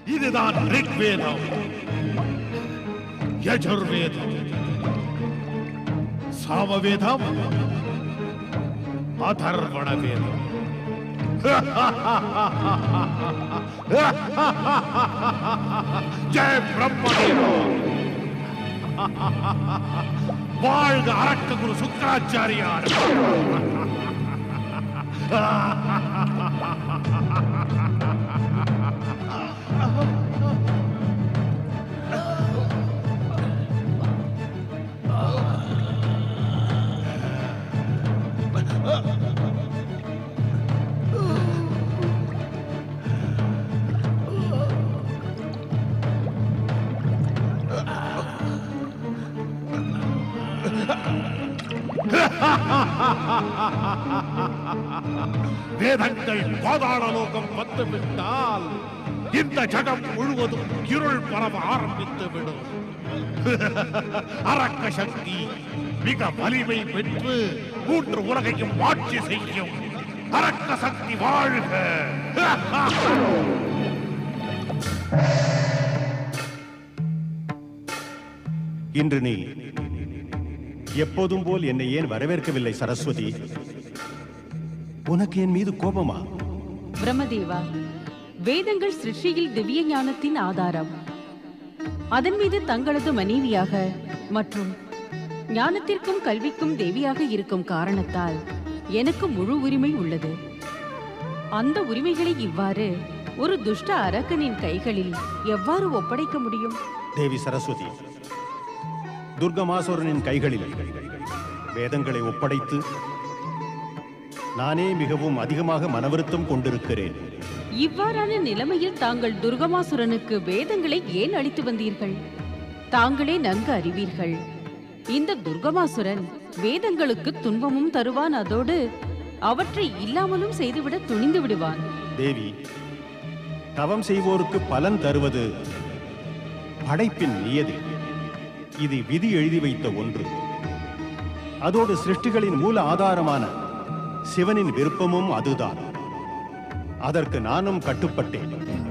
இதுதான் ரிக்வேதம் யஜுர்வேதம் சாமவேதம் அதர்வண வேதம் ஜெய பிரம்மதேவா வாழ்க அரக்க குரு சுக்கராச்சாரியார் வேதங்கள் பாதாள லோகம் வந்துவிட்டால் இந்த ஜகம் முழுவதும் இருள் பரவ ஆரம்பித்து விடும் அரக்க சக்தி மிக வலிமை பெற்று மூன்று உலகையும் ஆட்சி செய்யும் அரக்க சக்தி வாழ்க இன்று நீ எப்போதும் போல் என்னை ஏன் வரவேற்கவில்லை சரஸ்வதி உனக்கு என் மீது கோபமா பிரம்மதேவா வேதங்கள் சிருஷ்டியில் திவ்ய ஞானத்தின் ஆதாரம் அதன் மீது தங்களது மனைவியாக மற்றும் ஞானத்திற்கும் கல்விக்கும் தேவியாக இருக்கும் காரணத்தால் எனக்கு முழு உரிமை உள்ளது அந்த உரிமைகளை இவ்வாறு ஒரு துஷ்ட அரக்கனின் கைகளில் எவ்வாறு ஒப்படைக்க முடியும் தேவி சரஸ்வதி துர்கமாசுரனின் கைகளில் வேதங்களை ஒப்படைத்து நானே மிகவும் அதிகமாக மனவருத்தம் கொண்டிருக்கிறேன் இவ்வாறான நிலைமையில் தாங்கள் துர்கமாசுரனுக்கு வேதங்களை ஏன் அளித்து வந்தீர்கள் தாங்களே நன்கு அறிவீர்கள் இந்த துர்கமாசுரன் வேதங்களுக்கு துன்பமும் தருவான் அதோடு அவற்றை இல்லாமலும் செய்துவிட துணிந்து விடுவான் தேவி தவம் செய்வோருக்கு பலன் தருவது படைப்பின் நியதி இது விதி எழுதி வைத்த ஒன்று அதோடு சிருஷ்டிகளின் மூல ஆதாரமான சிவனின் விருப்பமும் அதுதான் அதற்கு நானும் கட்டுப்பட்டேன்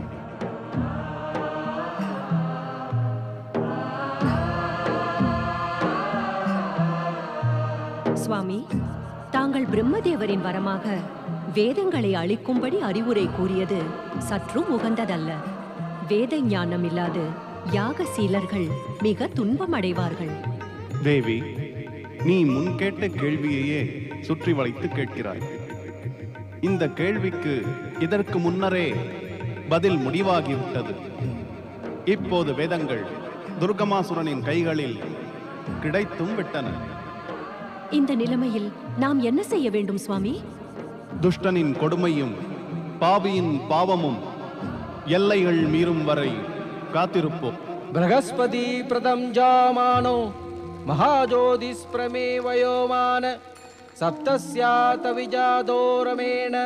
சுவாமி தாங்கள் பிரம்மதேவரின் வரமாக வேதங்களை அளிக்கும்படி அறிவுரை கூறியது சற்றும் உகந்ததல்ல வேத ஞானம் இல்லாது யாகசீலர்கள் மிக துன்பமடைவார்கள் தேவி நீ முன் கேட்ட கேள்வியையே சுற்றி வளைத்து கேட்கிறாய் இந்த கேள்விக்கு இதற்கு முன்னரே பதில் முடிவாகிவிட்டது இப்போது வேதங்கள் துர்கமாசுரனின் கைகளில் கிடைத்தும் விட்டன இந்த நிலைமையில் நாம் என்ன செய்ய வேண்டும் சுவாமி துஷ்டனின் கொடுமையும் பாவியின் பாவமும் எல்லைகள் மீறும் வரை காத்திருப்போம் बृहस्पति प्रदं जामानो महाज्योतिस्प्रमेवयोमान सप्तस्यातविजादो रमेण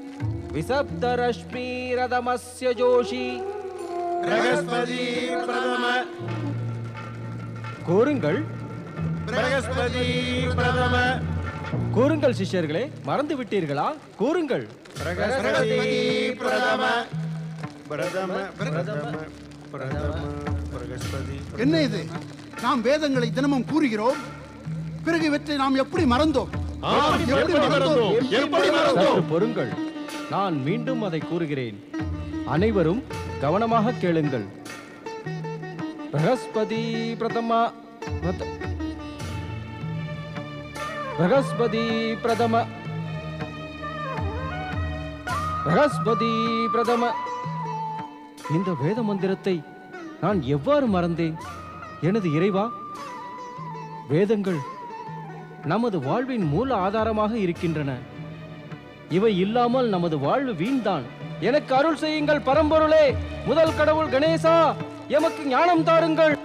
विसप्तरश्मिरदमस्य जोषि बृहस्पति प्रथम கூறுங்கள் பிரகஸ்பதி பிரதம கூறுங்கள் சிஷ்யர்களே மறந்து விட்டீர்களா கூறுங்கள் பிரகஸ்பதி பிரதம என்ன இது நாம் வேதங்களை தினமும் கூறுகிறோம் பிறகு இவற்றை நாம் எப்படி மறந்தோம் எப்படி மறந்தோம் எப்படி மறந்தோம் சற்று பொறுங்கள் நான் மீண்டும் அதை கூறுகிறேன் அனைவரும் கவனமாக கேளுங்கள் பிரகஸ்பதி பிரதமா பிரத- பிரகஸ்பதி பிரதம பிரகஸ்பதி பிரதம இந்த வேத மந்திரத்தை நான் எவ்வாறு மறந்தேன் எனது இறைவா வேதங்கள் நமது வாழ்வின் மூல ஆதாரமாக இருக்கின்றன இவை இல்லாமல் நமது வாழ்வு வீண்தான் எனக்கு அருள் செய்யுங்கள் பரம்பொருளே முதல் கடவுள் கணேசா எமக்கு ஞானம் தாருங்கள்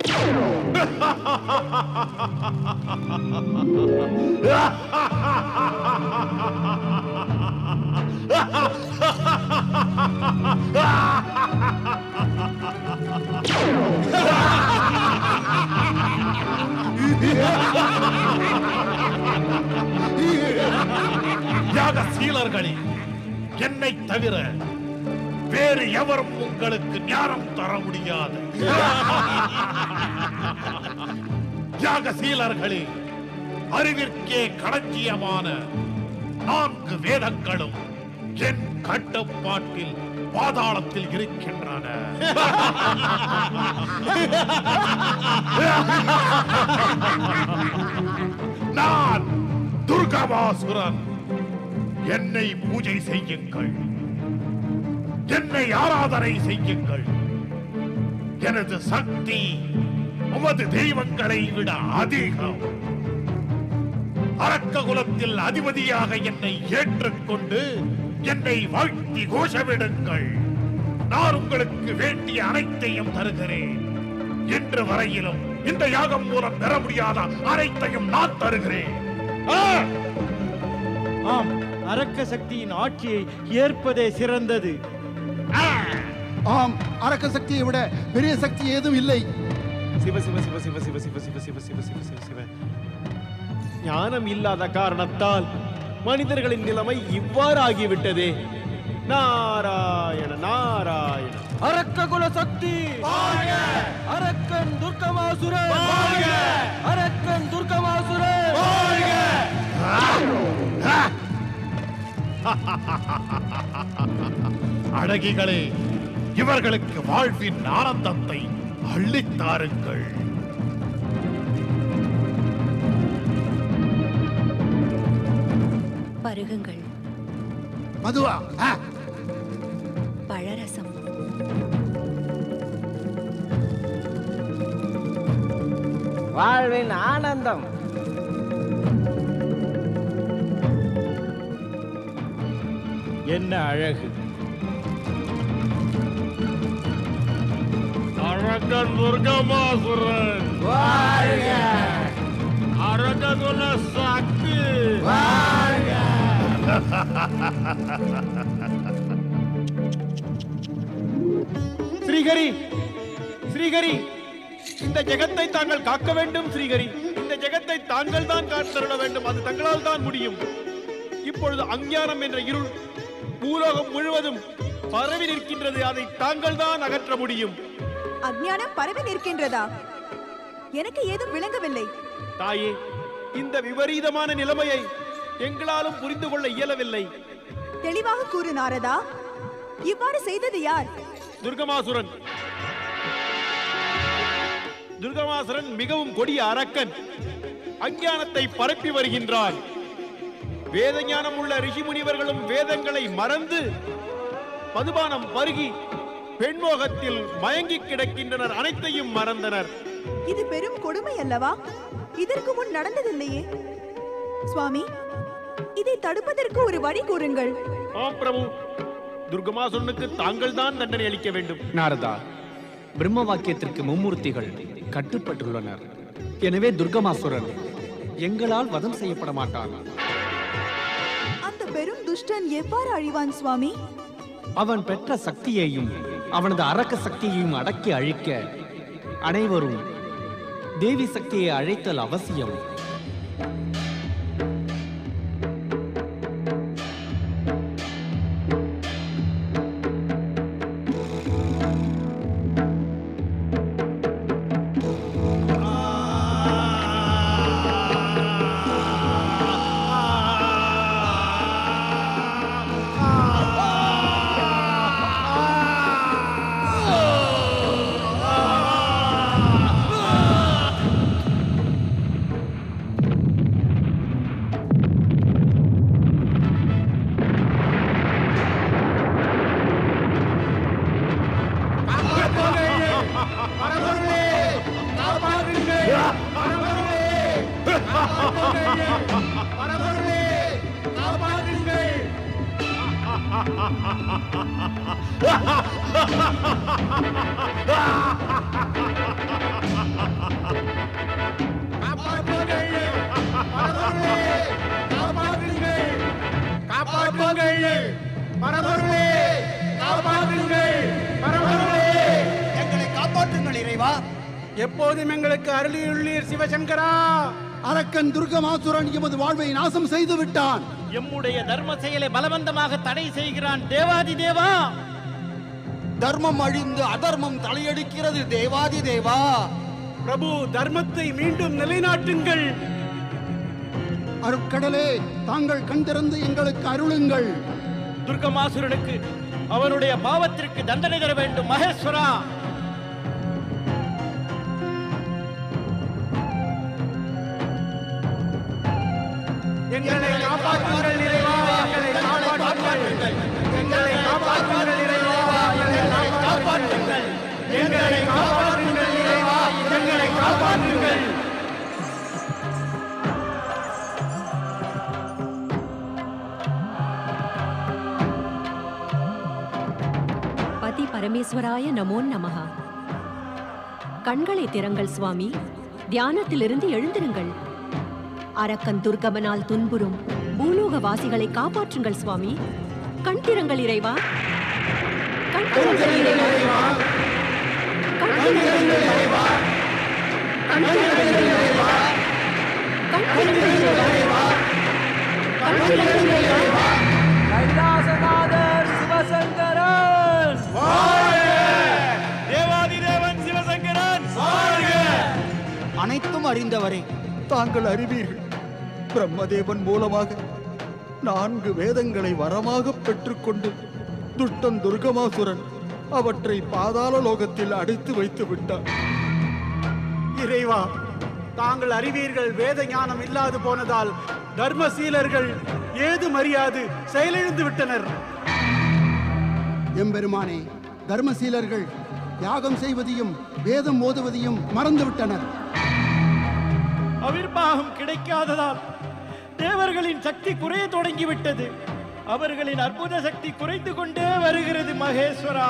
யாக சீலர்களே என்னை தவிர வேறு எவரும் உங்களுக்கு ஞானம் தர முடியாது யாகசீலர்களே அறிவிற்கே களஞ்சியமான நான்கு வேதங்களும் என் கட்டுப்பாட்டில் பாதாளத்தில் இருக்கின்றன நான் துர்கவாசுரன் என்னை பூஜை செய்யுங்கள் என்னை ஆராதனை செய்யுங்கள் எனது சக்தி உமது தெய்வங்களை விட அதிகம் அரக்க குலத்தில் அதிபதியாக என்னை ஏற்றுக்கொண்டு என்னை வாழ்த்தி கோஷமிடுங்கள் நான் உங்களுக்கு வேண்டிய அனைத்தையும் தருகிறேன் இன்று வரையிலும் இந்த யாகம் மூலம் பெற முடியாத அனைத்தையும் நான் தருகிறேன் ஆ! ஆம் அரக்க சக்தியின் ஆட்சியை ஏற்பதே சிறந்தது ஆம் அரக்க சக்தியை விட பெரிய சக்தி ஏதும் இல்லை சிவ சிவ சிவ சிவ சிவ சிவ சிவ சிவ சிவ சிவ சிவ சிவ ஞானம் இல்லாத காரணத்தால் மனிதர்களின் நிலைமை இவ்வாறு ஆகிவிட்டதே நாராயண நாராயண அரக்க குல சக்தி அரக்கன் துர்கமாசுரன் அரக்கன் துர்கமாசுரன் அழகிகளே இவர்களுக்கு வாழ்வின் ஆனந்தத்தை அள்ளித்தாருங்கள் பருகுங்கள் மதுவா ஆ, பழரசம் வாழ்வின் ஆனந்தம் என்ன அழகு அரக்கன் துர்கமாசுரன் அரககுல சக்தி ஸ்ரீஹரி ஸ்ரீஹரி இந்த ஜெகத்தை தாங்கள் காக்க வேண்டும் ஸ்ரீஹரி இந்த ஜெகத்தை தாங்கள் தான் காத்தருள வேண்டும் அது தங்களால் தான் முடியும் இப்பொழுது அஞ்ஞானம் என்ற இருள் பூலோகம் முழுவதும் பரவி நிற்கின்றது அதை தாங்கள் தான் அகற்ற முடியும் அஞ்ஞானம் பரவி நிற்கின்றதா எனக்கு ஏதும் விளங்கவில்லை தாயே இந்த விபரீதமான நிலைமையை எங்களாலும் புரிந்து கொள்ள இயலவில்லை தெளிவாக கூறு நாரதா இவ்வாறு செய்தது யார் துர்கமாசுரன் துர்கமாசுரன் மிகவும் கொடிய அரக்கன் அஞ்ஞானத்தை பரப்பி வருகின்றான் வேத ஞானம் உள்ள ரிஷி முனிவர்களும் வேதங்களை மறந்து மதுபானம் பருகி பெண்மோகத்தில் மயங்கி கிடக்கின்றனர் அனைத்தையும் மறந்தனர் இது பெரும் கொடுமை அல்லவா இதற்கு முன் நடந்ததில்லையே சுவாமி இதை தடுப்பதற்கு ஒரு வழி கூறுங்கள் ஆம் பிரபு துர்கமாசுரனுக்கு தாங்கள் தான் தண்டனை அளிக்க வேண்டும் நாரதா பிரம்ம வாக்கியத்திற்கு மும்மூர்த்திகள் கட்டுப்பட்டுள்ளனர் எனவே துர்கமாசுரன் எங்களால் வதம் செய்யப்பட மாட்டான் அந்த பெரும் துஷ்டன் எவ்வாறு அழிவான் சுவாமி அவன் பெற்ற சக்தியையும் அவனது அரக்க சக்தியையும் அடக்கி அழிக்க அனைவரும் தேவி சக்தியை அழைத்தல் அவசியம் எங்களை காப்பாற்றுங்கள் இறைவா எப்போதும் எங்களுக்கு அருளியுள்ளீர் சிவசங்கரா அரக்கன் துர்கமாசுரன் எமது வாழ்வை நாசம் செய்து விட்டான் எம்முடைய தர்ம செயலை பலவந்தமாக தடை செய்கிறான் தேவாதி தேவா தர்மம் அழிந்து அதர்மம் தலையெடுக்கிறது தேவாதி தேவா பிரபு தர்மத்தை மீண்டும் நிலைநாட்டுங்கள் அருட்கடலே தாங்கள் கண் திறந்து எங்களுக்கு அருளுங்கள் துர்கமாசுரனுக்கு அவனுடைய பாவத்திற்கு தண்டனை தர வேண்டும் மகேஸ்வரா எங்களை காப்பாற்றுங்கள் இறைவா எங்களை காப்பாற்றுங்கள் எங்களை காப்பாற்றுங்கள் இறைவா எங்களை காப்பாற்றுங்கள் எங்களை காப்பாற்றுங்கள் இறைவா எங்களை காப்பாற்றுங்கள் பதி பரமேஸ்வராய நமோ நமஹ கண்களை திறங்கள் சுவாமி தியானத்திலிருந்து எழுந்திருங்கள் அரக்கன் துர்கமனால் துன்புறும் பூலோக வாசிகளை காப்பாற்றுங்கள் சுவாமி கண் திறங்கள் இறைவா கண் திறங்கள் இறைவா கண் திறங்கள் இறைவா கண் திறங்கள் இறைவா கண் திறங்கள் இறைவா கண் திறங்கள் இறைவா கைலாசநாதர் சிவசங்கரன் தேவாதிதேவன் சிவசங்கரன் அனைத்தும் அறிந்தவரே தாங்கள் அறிவீர்கள் பிரம்மதேவன் மூலமாக நான்கு வேதங்களை வரமாக பெற்றுக்கொண்டு துஷ்டன் துர்கமாசுரன் அவற்றை பாதாள லோகத்தில் அடைத்து வைத்து விட்டார் இறைவா தாங்கள் அறிவீர்கள் வேத ஞானம் இல்லாது போனதால் தர்மசீலர்கள் ஏதும் அறியாது செயலிழந்து விட்டனர் எம்பெருமானே தர்மசீலர்கள் யாகம் செய்வதையும் வேதம் ஓதுவதையும் மறந்துவிட்டனர் அவிர்வாகம் கிடைக்காததால் தேவர்களின் சக்தி குறைய தொடங்கிவிட்டது அவர்களின் அற்புத சக்தி குறைந்து கொண்டே வருகிறது மகேஸ்வரா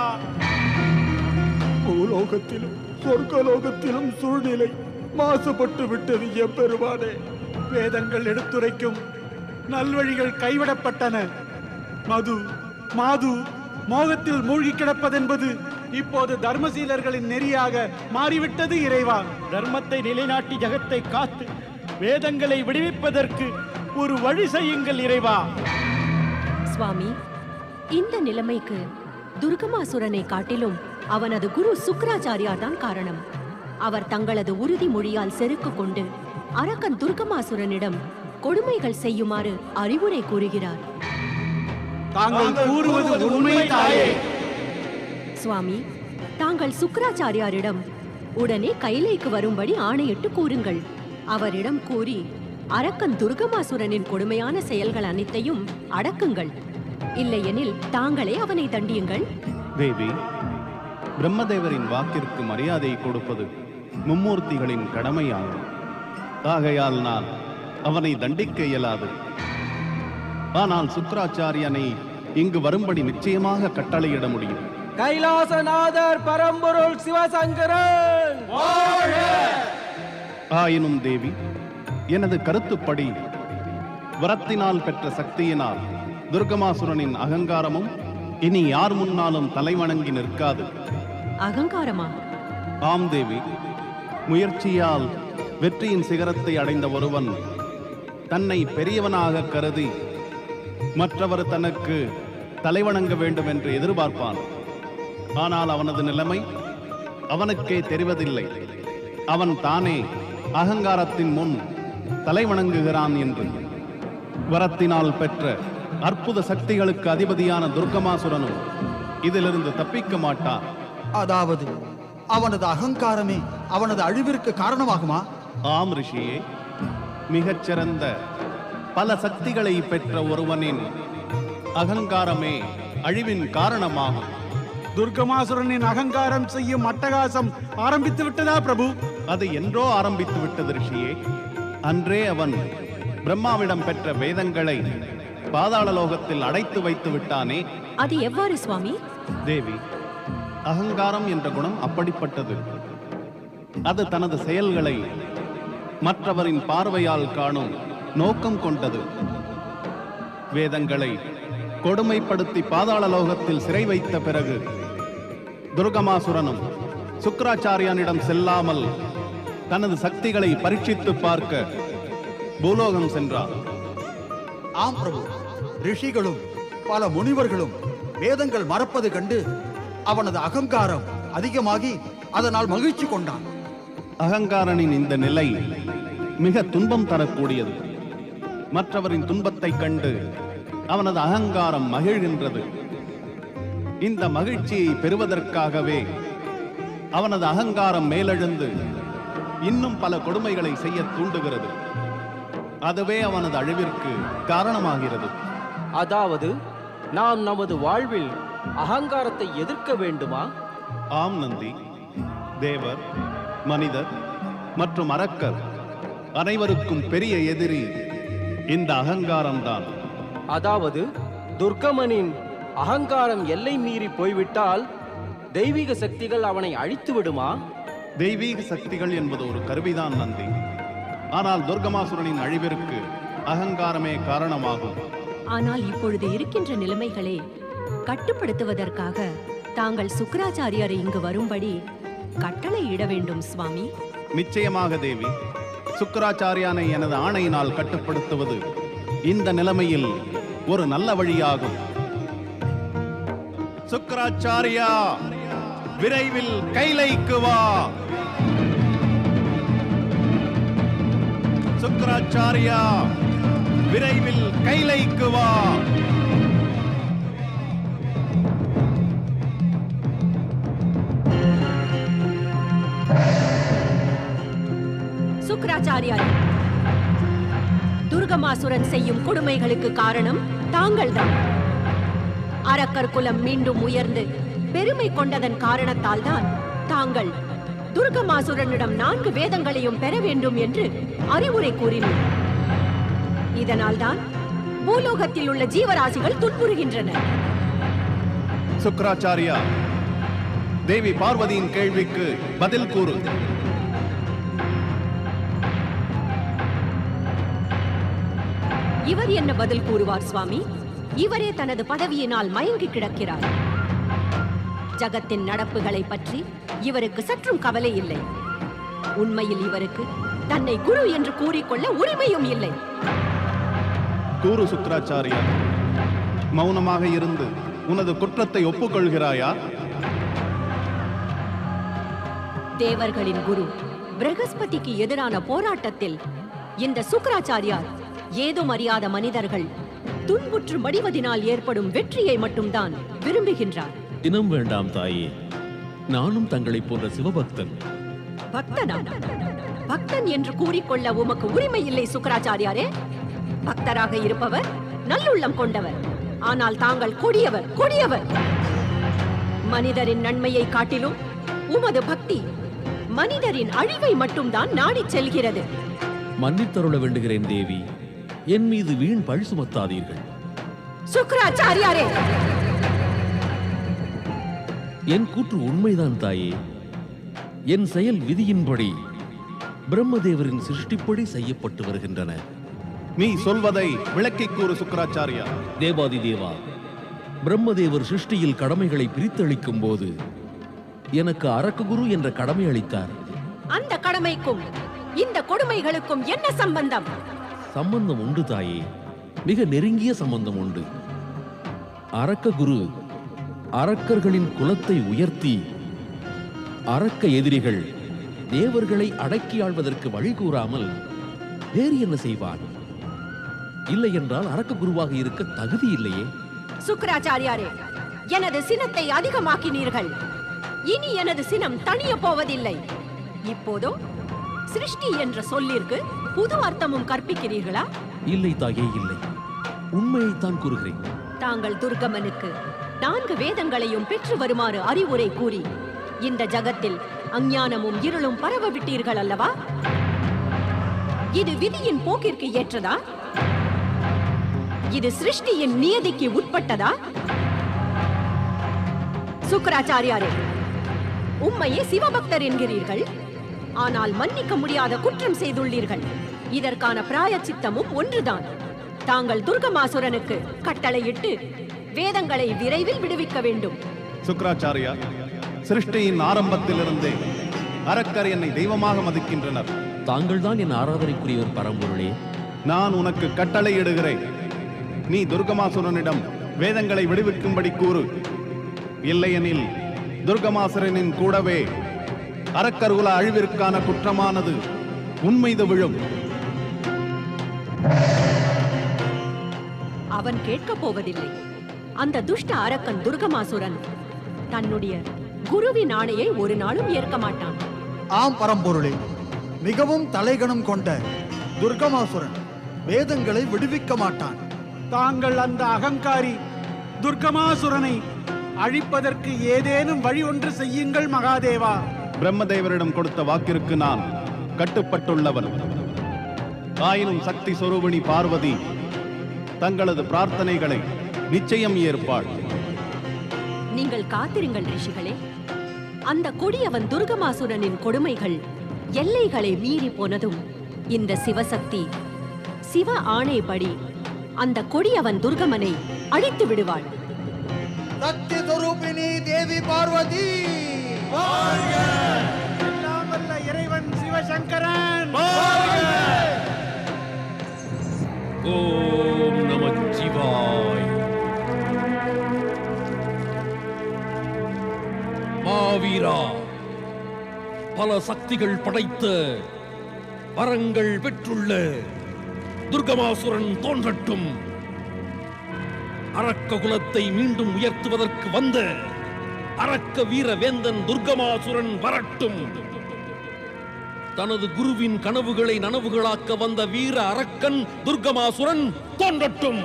பூலோகத்திலும் சொர்க்கலோகத்திலும் சூழ்நிலை மாசுபட்டு விட்டது எம்பெருமானே வேதங்கள் எடுத்துரைக்கும் நல்வழிகள் கைவிடப்பட்டன மது மாது மோகத்தில் மூழ்கி கிடப்பதென்பது இப்போது தர்மசீலர்களின் நெறியாக மாறிவிட்டது இறைவா தர்மத்தை நிலைநாட்டி ஜகத்தை காத்து வேதங்களை விடுவிப்பதற்கு ஒரு வழி செய்யுங்கள் இறைவா சுவாமி இந்த நிலைமைக்கு துர்கமாசுரனை காட்டிலும் அவனது குரு சுக்ராச்சாரியார் தான் காரணம் அவர் தங்களது உறுதிமொழியால் செருக்கு கொண்டு அரக்கன் துர்கமாசுரனிடம் கொடுமைகள் செய்யுமாறு அறிவுரை கூறுகிறார் தாங்கள் கூறுவது உண்மை தாயே சுவாமி தாங்கள் சுக்ராச்சாரியாரிடம் உடனே கைலைக்கு வரும்படி ஆணையிட்டு கூறுங்கள் அவரிடம் கூறி அரக்கன் துர்கமாசுரனின் கொடுமையான செயல்கள் அனைத்தையும் அடக்குங்கள் இல்லையெனில் தாங்களே அவனை தண்டியுங்கள் தேவி பிரம்மதேவரின் வாக்கிற்கு மரியாதை கொடுப்பது மும்மூர்த்திகளின் கடமையாகும் ஆகையால் நான் அவனை தண்டிக்க இயலாது ஆனால் சுக்கராச்சாரியனை இங்கு வரும்படி நிச்சயமாக கட்டளையிட முடியும் கைலாசநாதர் பரம்பொருள் சிவசங்கரன் ஆயினும் தேவி எனது கருத்துப்படி வரத்தினால் பெற்ற சக்தியினால் துர்கமாசுரனின் அகங்காரமும் இனி யார் முன்னாலும் தலைவணங்கி நிற்காது அகங்காரமா ஆம் தேவி முயற்சியால் வெற்றியின் சிகரத்தை அடைந்த ஒருவன் தன்னை பெரியவனாக கருதி மற்றவர் தனக்கு தலைவணங்க வேண்டும் என்று எதிர்பார்ப்பான் ஆனால் அவனது நிலைமை அவனுக்கே தெரிவதில்லை அவன் தானே அகங்காரத்தின் முன் தலைவணங்குகிறான் என்று வரத்தினால் பெற்ற அற்புத சக்திகளுக்கு அதிபதியான துர்கமாசுரனும் இதிலிருந்து தப்பிக்க மாட்டான் அதாவது அவனது அகங்காரமே அவனது அழிவிற்கு காரணமாகுமா ஆம் ரிஷியே மிகச்சிறந்த பல சக்திகளை பெற்ற ஒருவனின் அகங்காரமே அழிவின் காரணமாகும் துர்கமாசுரனின் அகங்காரம் செய்யும் அட்டகாசம் ஆரம்பித்து விட்டதா பிரபு அது என்றோ ஆரம்பித்து விட்டது ரிஷியே அன்றே அவன் பிரம்மாவிடம் பெற்ற வேதங்களை பாதாள லோகத்தில் அடைத்து வைத்து விட்டானே அது எவ்வாறு சுவாமி தேவி அகங்காரம் என்ற குணம் அப்படிப்பட்டது அது தனது செயல்களை மற்றவரின் பார்வையால் காணும் நோக்கம் கொண்டது வேதங்களை கொடுமைப்படுத்தி பாதாள லோகத்தில் சிறை வைத்த பிறகு துர்கமாசுரனும் சுக்கராச்சாரியனிடம் செல்லாமல் தனது சக்திகளை பரீட்சித்து பார்க்க பூலோகம் சென்றான் ஆம் பிரபு ரிஷிகளும் பல முனிவர்களும் வேதங்கள் மறப்பது கண்டு அவனது அகங்காரம் அதிகமாகி அதனால் மகிழ்ச்சி கொண்டான் அகங்காரனின் இந்த நிலை மிக துன்பம் தரக்கூடியது மற்றவரின் துன்பத்தைக் கண்டு அவனது அகங்காரம் மகிழ்கின்றது இந்த மகிழ்ச்சியை பெறுவதற்காகவே அவனது அகங்காரம் மேலெழுந்து இன்னும் பல கொடுமைகளை செய்ய தூண்டுகிறது அதுவே அவனது அழிவிற்கு காரணமாகிறது அதாவது நாம் நமது வாழ்வில் அகங்காரத்தை எதிர்க்க வேண்டுமா ஆம் நந்தி தேவர் மனிதர் மற்றும் அரக்கர் அனைவருக்கும் பெரிய எதிரி இந்த அகங்காரம்தான் அதாவது துர்கமனின் அகங்காரம் எல்லை மீறி போய்விட்டால் தெய்வீக சக்திகள் அவனை அழித்து விடுமா தெய்வீக சக்திகள் என்பது ஒரு கருவிதான் நந்தி ஆனால் துர்கமாசுரனின் அழிவிற்கு அகங்காரமே காரணமாகும் ஆனால் இப்பொழுது இருக்கின்ற நிலைமைகளை கட்டுப்படுத்துவதற்காக தாங்கள் சுக்கராச்சாரியாரை இங்கு வரும்படி கட்டளை இட வேண்டும் சுவாமி நிச்சயமாக தேவி சுக்கராச்சாரியானை எனது ஆணையினால் கட்டுப்படுத்துவது இந்த நிலைமையில் ஒரு நல்ல வழியாகும் சுக்கராச்சாரியா விரைவில் கைலைக்கு வா சுக்கராச்சாரியா விரைவில் கைலைக்கு வா சுக்கராச்சாரியார் துர்கமாசுரன் செய்யும் கொடுமைகளுக்கு காரணம் தாங்கள்தான் அரக்கர் குலம் மீண்டும் உயர்ந்து பெருமை கொண்டதன் காரணத்தால் தான் தாங்கள் துர்கமாசுரனிடம் நான்கு வேதங்களையும் பெற வேண்டும் என்று அறிவுரை கூறினர் இதனால்தான் பூலோகத்தில் உள்ள ஜீவராசிகள் துன்புறுகின்றன சுக்கராச்சாரியா தேவி பார்வதியின் கேள்விக்கு பதில் கூறு இவர் என்ன பதில் கூறுவார் சுவாமி இவரே தனது பதவியினால் மயங்கி கிடக்கிறார் ஜகத்தின் நடப்புகளை பற்றி இவருக்கு சற்றும் கவலை இல்லை உண்மையில் இவருக்கு தன்னை குரு என்று கூறிக்கொள்ள உரிமையும் இல்லை கூறு சுக்கராச்சாரியா மௌனமாக இருந்து உனது குற்றத்தை ஒப்புக்கொள்கிறாயா தேவர்களின் குரு பிரகஸ்பதிக்கு எதிரான போராட்டத்தில் இந்த சுக்கராச்சாரியார் ஏதும் அறியாத மனிதர்கள் துன்புற்று மடிவதினால் ஏற்படும் வெற்றியை மட்டும்தான் விரும்புகின்றார் தினம் வேண்டாம் தாயே நானும் தங்களைப் போன்ற சிவபக்தன் பக்தனா பக்தன் என்று கூறிக்கொள்ள உமக்கு உரிமை இல்லை சுக்கராச்சாரியாரே பக்தராக இருப்பவர் நல்லுள்ளம் கொண்டவர் ஆனால் தாங்கள் கொடியவர் கொடியவர் மனிதரின் நன்மையை காட்டிலும் உமது பக்தி மனிதரின் அழிவை மட்டும்தான் நாடிச் செல்கிறது மன்னித்தருள வேண்டுகிறேன் தேவி என் மீது வீண் பழி சுமத்தாதீர்கள் சுக்கராச்சாரியாரே என் கூற்று உண்மைதான் தாயே என் செயல் விதியின்படி பிரம்மதேவரின் சிருஷ்டிப்படி செய்யப்பட்டு வருகின்றன நீ சொல்வதை விளக்கிக் கூறு சுக்கராச்சாரியா தேவாதி தேவா பிரம்மதேவர் சிருஷ்டியில் கடமைகளை பிரித்தளிக்கும் போது எனக்கு அரக்ககுரு என்ற கடமை அளித்தார் அந்த கடமைக்கும் இந்த கொடுமைகளுக்கும் என்ன சம்பந்தம் சம்பந்தம் உண்டு தாயே மிக நெருங்கிய சம்பந்தம் உண்டு அரக்க குரு அரக்கர்களின் குலத்தை உயர்த்தி அரக்க எதிரிகள் தேவர்களை அடக்கி ஆள்வதற்கு வழி கூறாமல் வேறு என்ன செய்வான் இல்லை என்றால் அரக்க குருவாக இருக்க தகுதி இல்லையே சுக்கராச்சாரியாரே எனது சினத்தை அதிகமாக்கினீர்கள் இனி எனது சினம் தணிய போவதில்லை இப்போதோ சிருஷ்டி என்ற சொல்லிற்கு புது அர்த்தமும் கற்பிக்கிறீர்களா இல்லை தாயே இல்லை உண்மையைத்தான் கூறுகிறேன் தாங்கள் துர்கமனுக்கு நான்கு வேதங்களையும் பெற்று வருமாறு அறிவுரை கூறி இந்த ஜகத்தில் அஞ்ஞானமும் இருளும் பரவ விட்டீர்கள் அல்லவா இது விதியின் போக்கிற்கு ஏற்றதா இது சிருஷ்டியின் நியதிக்கு உட்பட்டதா சுக்கராச்சாரியாரே உம்மையே சிவபக்தர் என்கிறீர்கள் ஆனால் மன்னிக்க முடியாத குற்றம் செய்துள்ளீர்கள் இதற்கான பிராயச்சித்தமும் ஒன்றுதான் தாங்கள் துர்கமாசுரனுக்கு கட்டளையிட்டு வேதங்களை விரைவில் விடுவிக்க வேண்டும் சுக்கராச்சாரியா சிருஷ்டியின் ஆரம்பத்திலிருந்தே அரக்கர் என்னை தெய்வமாக மதிக்கின்றனர் தாங்கள் தான் என் ஆராதனைக்குரியவர் பரம்பொருளே நான் உனக்கு கட்டளையிடுகிறேன் நீ துர்கமாசுரனிடம் வேதங்களை விடுவிக்கும்படி கூறு இல்லையெனில் துர்கமாசுரனின் கூடவே அரக்கர்குல அழிவிற்கான குற்றமானது உண்மைது விழும் அவன் கேட்கப் போவதில்லை அந்த துஷ்ட அரக்கன் துர்கமாசுரன் தன்னுடைய குருவின் ஆணையை ஒரு நாளும் ஏற்க மாட்டான் ஆம் பரம்பொருளே மிகவும் தலைகணம் கொண்ட துர்கமாசுரன் வேதங்களை விடுவிக்க மாட்டான் தாங்கள் அந்த அகங்காரி துர்கமாசுரனை அழிப்பதற்கு ஏதேனும் வழி ஒன்று செய்யுங்கள் மகாதேவா பிரம்மதேவரிடம் கொடுத்த வாக்கிற்கு நான் கட்டுப்பட்டுள்ளவன் ஆயினும் சக்தி சொரூபிணி பார்வதி தங்களது பிரார்த்தனைகளை நிச்சயம் ஏற்பாள் நீங்கள் காத்திருங்கள் ரிஷிகளே அந்த கொடியவன் துர்கமாசுரனின் கொடுமைகள் எல்லைகளை மீறி போனதும் இந்த சிவசக்தி சிவ ஆணைப்படி அந்த கொடியவன் துர்கமனை அழித்து விடுவாள் சக்தி சொரூபிணி தேவி பார்வதி எல்லாம் வல்ல இறைவன் சிவசங்கரன் ஓம் நமச்சிவாய் மாவீரா பல சக்திகள் படைத்த வரங்கள் பெற்றுள்ள துர்கமாசுரன் தோன்றட்டும் அரக்க குலத்தை மீண்டும் உயர்த்துவதற்கு வந்த அரக்க வீர வேந்தன் துர்கமாசுரன் வரட்டும் தனது குருவின் கனவுகளை நனவுகளாக்க வந்த வீர அரக்கன் துர்கமாசுரன் தோன்றட்டும்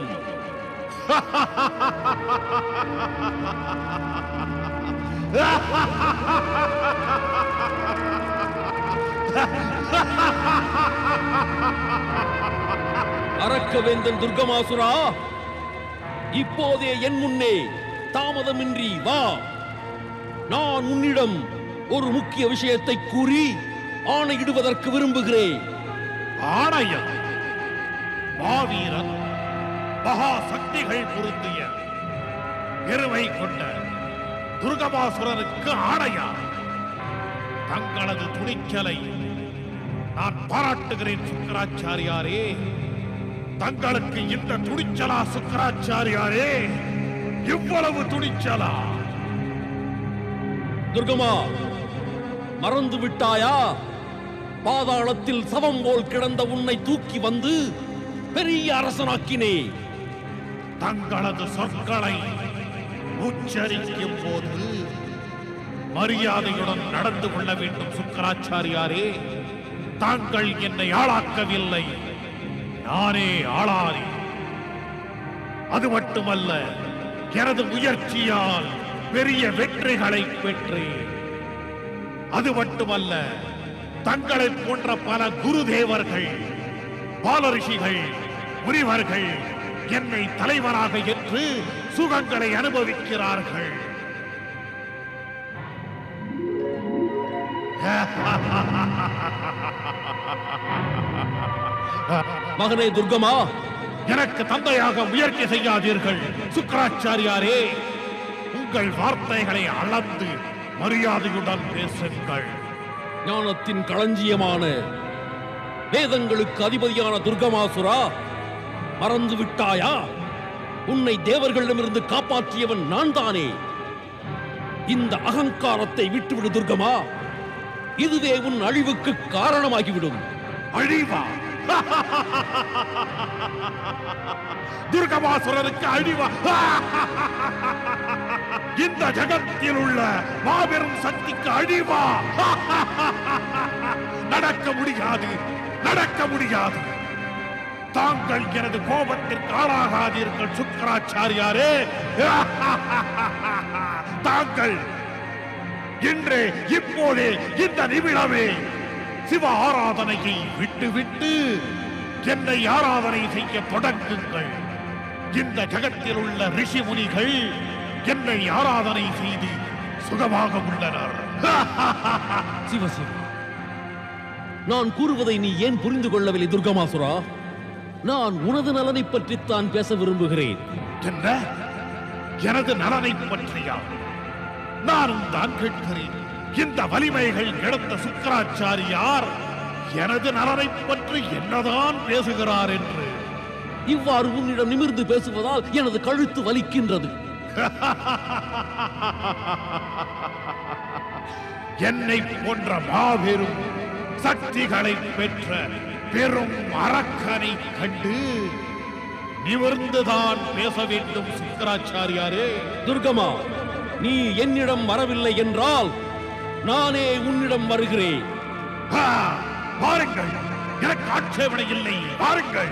அரக்கவேந்தன் துர்கமாசுரா இப்போதே என் முன்னே தாமதமின்றி வா நான் உன்னிடம் ஒரு முக்கிய விஷயத்தை கூறி ஆணையிடுவதற்கு விரும்புகிறேன் ஆணையம் மாவீரன் மகா சக்திகள் பொருந்திய பெருமை கொண்ட துர்கமாசுரனுக்கு ஆணையா தங்களது துணிச்சலை நான் பாராட்டுகிறேன் சுக்கராச்சாரியாரே தங்களுக்கு இந்த துணிச்சலா சுக்கராச்சாரியாரே இவ்வளவு துணிச்சலா துர்கமா மறந்து விட்டாயா பாதாளத்தில் சவம் போல் கிடந்த உன்னை தூக்கி வந்து பெரிய அரசனாக்கினே தங்களது சொற்களை உச்சரிக்கும் போது மரியாதையுடன் நடந்து கொள்ள வேண்டும் சுக்கராச்சாரியாரே தாங்கள் என்னை ஆளாக்கவில்லை நானே ஆளானே அது மட்டுமல்ல எனது முயற்சியால் பெரிய வெற்றிகளை பெற்றேன் அது மட்டுமல்ல தங்களை போன்ற பல குருதேவர்கள் பாலரிஷிகள் முனிவர்கள் என்னை தலைவராக ஏற்று சுகங்களை அனுபவிக்கிறார்கள் மகனே துர்கமா எனக்கு தந்தையாக முயற்சி செய்யாதீர்கள் சுக்கராச்சாரியாரே உங்கள் வார்த்தைகளை அளந்து மரியாதையுடன் பேசுங்கள் ஞானத்தின் களஞ்சியமான வேதங்களுக்கு அதிபதியான துர்கமாசுரா மறந்து விட்டாயா உன்னை தேவர்களிடமிருந்து காப்பாற்றியவன் நான் தானே இந்த அகங்காரத்தை விட்டுவிடு துர்கமா இதுவே உன் அழிவுக்கு காரணமாகிவிடும் அழிவா துர்கமாசுரனுக்கு அழிவா இந்த ஜகத்தில் உள்ள மாபெரும் சக்திக்கு அழிவா நடக்க முடியாது நடக்க முடியாது தாங்கள் எனது கோபத்திற்கு ஆளாகாதீர்கள் சுக்கராச்சாரியாரே தாங்கள் இன்றே இப்போதே இந்த நிமிடமே சிவ ஆராதனையை விட்டு விட்டு என்னை ஆராதனை செய்ய தொடங்குங்கள் இந்த ஜகத்தில் உள்ள ரிஷி முனிகள் என்னை ஆராதனை செய்து சுகமாக உள்ளனர் சிவசிவ நான் கூறுவதை நீ ஏன் புரிந்து கொள்ளவில்லை துர்கமாசுரா நான் உனது நலனை பற்றித்தான் பேச விரும்புகிறேன் என்ன எனது நலனை பற்றியா நானும் தான் கேட்கிறேன் இந்த வலிமைகள் எடுத்த சுக்கராச்சாரியார் எனது நலனை பற்றி என்னதான் பேசுகிறார் என்று இவ்வாறு உன்னிடம் நிமிர்ந்து பேசுவதால் எனது கழுத்து வலிக்கின்றது என்னை போன்ற மாபெரும் சக்திகளை பெற்ற பெரும் அரக்கனை கண்டு நிமிர்ந்துதான் பேச வேண்டும் சுக்கராச்சாரியாரே துர்கமா நீ என்னிடம் வரவில்லை என்றால் நானே உன்னிடம் வருகிறேன் ஆ, பாருங்கள் எனக்கு ஆட்சேபனை இல்லை பாருங்கள்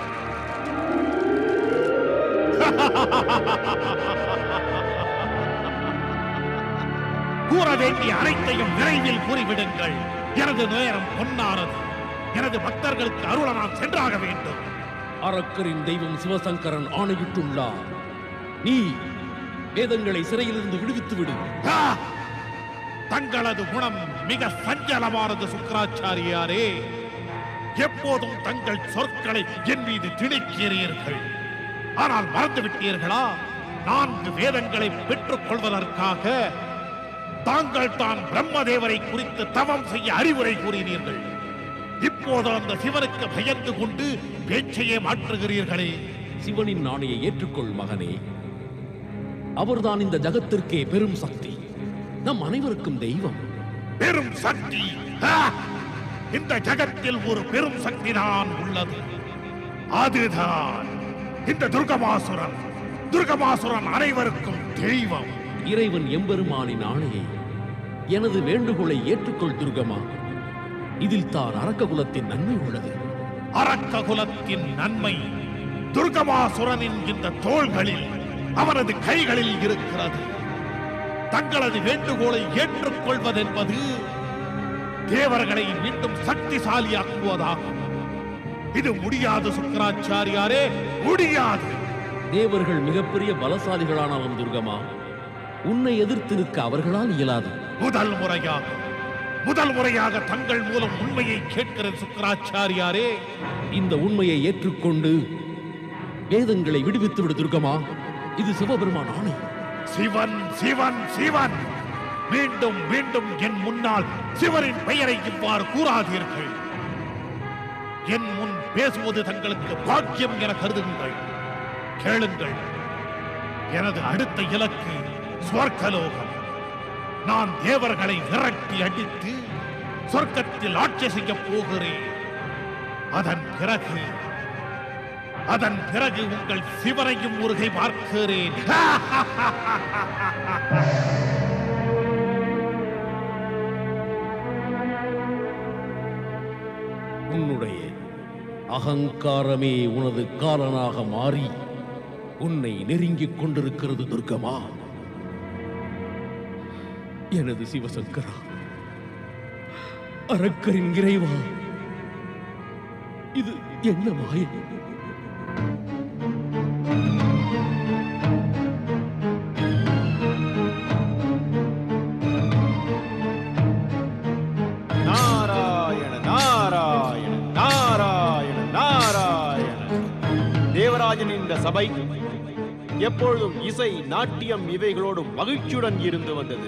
கூற வேண்டிய அனைத்தையும் விரைவில் கூறிவிடுங்கள் எனது நேரம் பொன்னானது எனது பக்தர்களுக்கு அருள நான் சென்றாக வேண்டும் அரக்கரின் தெய்வம் சிவசங்கரன் ஆணையிட்டுள்ளார் நீ வேதங்களை சிறையிலிருந்து விடுவித்து விடு ஆ! தங்களது குணம் மிக சஞ்சலமானது சுக்கராச்சாரியாரே எப்போதும் தங்கள் சொற்களை என் மீது திணிக்கிறீர்கள் ஆனால் மறந்து விட்டீர்களா நான்கு வேதங்களை பெற்றுக் கொள்வதற்காக தாங்கள் தான் பிரம்மதேவரை குறித்து தவம் செய்ய அறிவுரை கூறினீர்கள் இப்போது அந்த சிவனுக்கு பயந்து கொண்டு பேச்சையே மாற்றுகிறீர்களே சிவனின் ஆணையை ஏற்றுக்கொள் மகனே அவர்தான் இந்த ஜகத்திற்கே பெரும் சக்தி நம் அனைவருக்கும் தெய்வம் பெரும் சக்தி ஆ! இந்த ஜகத்தில் ஒரு பெரும் சக்தி தான் உள்ளது அதுதான் இந்த துர்கமாசுரன் துர்கமாசுரன் அனைவருக்கும் தெய்வம் இறைவன் எம்பெருமானின் ஆணையை எனது வேண்டுகோளை ஏற்றுக்கொள் துர்கமா இதில் தான் அரக்க குலத்தின் நன்மை உள்ளது அரக்க குலத்தின் நன்மை துர்கமாசுரனின் இந்த தோள்களில் அவனது கைகளில் இருக்கிறது தங்களது வேண்டுகோளை ஏற்றுக்கொள்வதென்பது தேவர்களை மீண்டும் சக்திசாலியாக்குவதாகும் இது முடியாது சுக்கராச்சாரியாரே முடியாது தேவர்கள் மிகப்பெரிய பலசாலிகளானாலும் துர்கமா உன்னை எதிர்த்து நிற்க அவர்களால் இயலாது முதல் முறையாக முதல் முறையாக தங்கள் மூலம் உண்மையை கேட்கிற சுக்கராச்சாரியாரே இந்த உண்மையை ஏற்றுக்கொண்டு வேதங்களை விடுவித்து விடு துர்கமா இது சிவபெருமான் ஆணை சிவன் சிவன் சிவன் மீண்டும் மீண்டும் என் முன்னால் சிவனின் பெயரை இவ்வாறு கூறாதீர்கள் என் முன் பேசுவது தங்களுக்கு பாக்கியம் என கருதுங்கள் கேளுங்கள் எனது அடுத்த இலக்கு ஸ்வர்க்கலோகம் நான் தேவர்களை விரட்டி அடித்து சொர்க்கத்தில் ஆட்சி செய்யப் போகிறேன் அதன் பிறகு அதன் பிறகு உங்கள் சிவனையும் முருகை பார்க்கிறேன் உன்னுடைய அகங்காரமே உனது காலனாக மாறி உன்னை நெருங்கிக் கொண்டிருக்கிறது துர்கமா எனது சிவசங்கரா அரக்கரின் இறைவா இது என்ன மாயை நாராயண நாராயண நாராயண நாராயண தேவராஜன் இந்த சபை எப்பொழுதும் இசை நாட்டியம் இவைகளோடும் மகிழ்ச்சியுடன் இருந்து வந்தது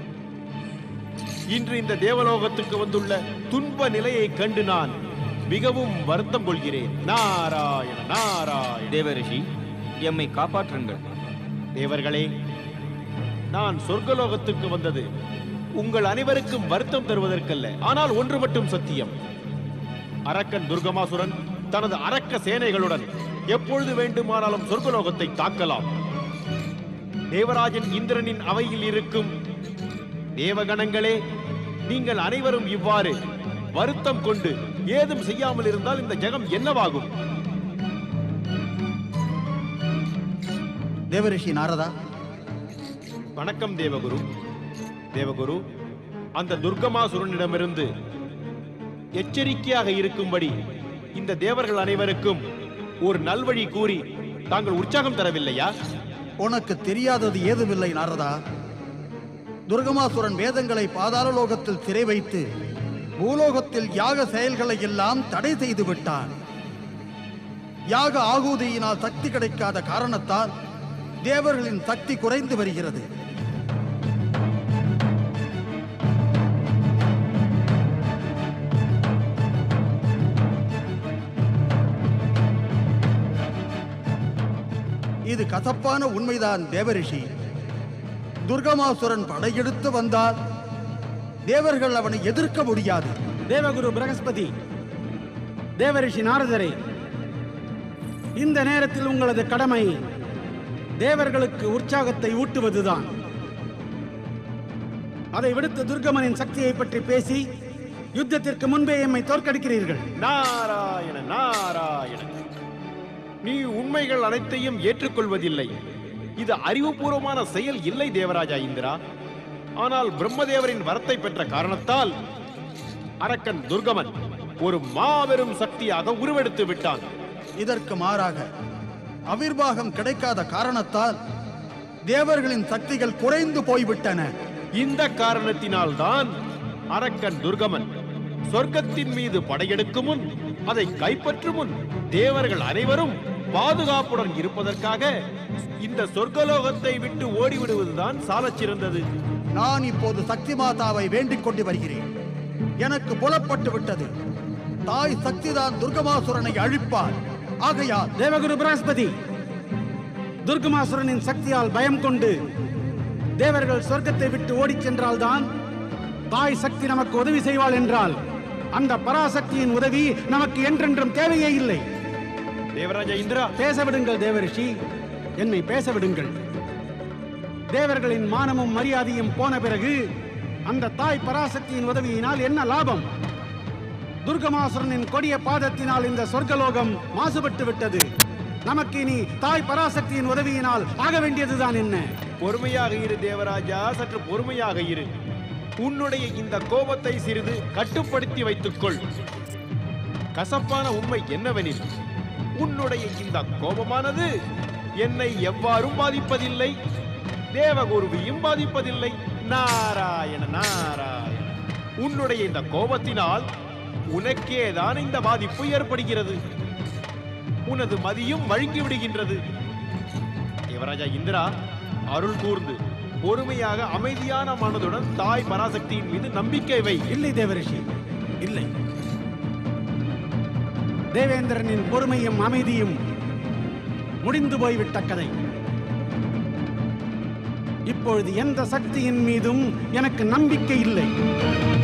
இன்று இந்த தேவலோகத்துக்கு வந்துள்ள துன்ப நிலையை கண்டு நான் மிகவும் வருத்தம் கொள்கிறேன் நாராயண நாராயண தேவரிஷி எம்மை காப்பாற்றுங்கள் தேவர்களே நான் சொர்க்கலோகத்துக்கு வந்தது உங்கள் அனைவருக்கும் வருத்தம் தருவதற்கல்ல ஆனால் ஒன்று மட்டும் சத்தியம் அரக்கன் துர்கமாசுரன் தனது அரக்க சேனைகளுடன் எப்பொழுது வேண்டுமானாலும் சொர்க்கலோகத்தை தாக்கலாம் தேவராஜன் இந்திரனின் அவையில் இருக்கும் தேவகணங்களே நீங்கள் அனைவரும் இவ்வாறு வருத்தம் கொண்டு ஏதும் செய்யாமல் இருந்தால் இந்த ஜெகம் என்னவாகும் தேவரிஷி நாரதா வணக்கம் தேவகுரு தேவகுரு அந்த துர்கமாசுரனிடமிருந்து எச்சரிக்கையாக இருக்கும்படி இந்த தேவர்கள் அனைவருக்கும் ஒரு நல்வழி கூறி தாங்கள் உற்சாகம் தரவில்லையா உனக்கு தெரியாதது ஏதுமில்லை நாரதா துர்கமாசுரன் வேதங்களை பாதாள லோகத்தில் சிறை வைத்து பூலோகத்தில் யாக செயல்களை எல்லாம் தடை செய்து விட்டான் யாக ஆகூதியினால் சக்தி கிடைக்காத காரணத்தால் தேவர்களின் சக்தி குறைந்து வருகிறது இது கசப்பான உண்மைதான் தேவரிஷி துர்கமாசுரன் படையெடுத்து வந்தால் தேவர்கள் அவனை எதிர்க்க முடியாது தேவகுரு பிரகஸ்பதி தேவரிஷி நாரதரே இந்த நேரத்தில் உங்களது கடமை தேவர்களுக்கு உற்சாகத்தை ஊட்டுவதுதான் அதை விடுத்து துர்கமனின் சக்தியை பற்றி பேசி யுத்தத்திற்கு முன்பே எம்மை தோற்கடிக்கிறீர்கள் நாராயண நாராயண நீ உண்மைகள் அனைத்தையும் ஏற்றுக்கொள்வதில்லை இது அறிவுபூர்வமான செயல் இல்லை தேவராஜா இந்திரா ஆனால் பிரம்மதேவரின் வரத்தை பெற்ற காரணத்தால் அரக்கன் துர்கமன் ஒரு மாபெரும் சக்தியாக உருவெடுத்து விட்டான் இதற்கு மாறாக அவிர்வாகம் கிடைக்காத காரணத்தால் தேவர்களின் சக்திகள் குறைந்து போய்விட்டன இந்த காரணத்தினால்தான் அரக்கன் துர்கமன் சொர்க்கத்தின் மீது படையெடுக்கும் முன் அதை கைப்பற்றும் முன் தேவர்கள் அனைவரும் பாதுகாப்புடன் இருப்பதற்காக இந்த சொர்க்கலோகத்தை விட்டு ஓடிவிடுவதுதான் சாலச் சிறந்தது நான் இப்போது சக்தி மாதாவை வேண்டிக் கொண்டு வருகிறேன் எனக்கு புலப்பட்டு விட்டது தாய் சக்திதான் துர்கமாசுரனை அழிப்பார் ஆகையால் தேவகுரு பிரகஸ்பதி துர்கமாசுரனின் சக்தியால் பயம் கொண்டு தேவர்கள் சொர்க்கத்தை விட்டு ஓடிச் சென்றால்தான் தாய் சக்தி நமக்கு உதவி செய்வாள் என்றால் அந்த பராசக்தியின் உதவி நமக்கு என்றென்றும் தேவையே இல்லை தேவராஜா இந்திரா பேச விடுங்கள் தேவரிஷி என்னை பேச விடுங்கள் தேவர்களின் மானமும் மரியாதையும் போன பிறகு அந்த தாய் பராசக்தியின் உதவியினால் என்ன லாபம் துர்கமாசுரனின் கொடிய பாதத்தினால் இந்த சொர்க்கலோகம் மாசுபட்டு விட்டது நமக்கு இனி தாய் பராசக்தியின் உதவியினால் ஆக வேண்டியதுதான் என்ன பொறுமையாக இரு தேவராஜா சற்று பொறுமையாக இரு உன்னுடைய இந்த கோபத்தை சிறிது கட்டுப்படுத்தி வைத்துக்கொள் கசப்பான உண்மை என்னவெனில் உன்னுடைய இந்த கோபமானது என்னை எவ்வாறும் பாதிப்பதில்லை தேவகுருவியும் பாதிப்பதில்லை நாராயண நாராயண உன்னுடைய இந்த கோபத்தினால் உனக்கேதான் இந்த பாதிப்பு ஏற்படுகிறது உனது மதியும் வழுங்கி விடுகின்றது தேவராஜா இந்திரா அருள் கூர்ந்து பொறுமையாக அமைதியான மனதுடன் தாய் பராசக்தியின் மீது நம்பிக்கை வை இல்லை தேவரிஷி இல்லை தேவேந்திரனின் பொறுமையும் அமைதியும் முடிந்து போய்விட்ட கதை இப்பொழுது எந்த சக்தியின் மீதும் எனக்கு நம்பிக்கை இல்லை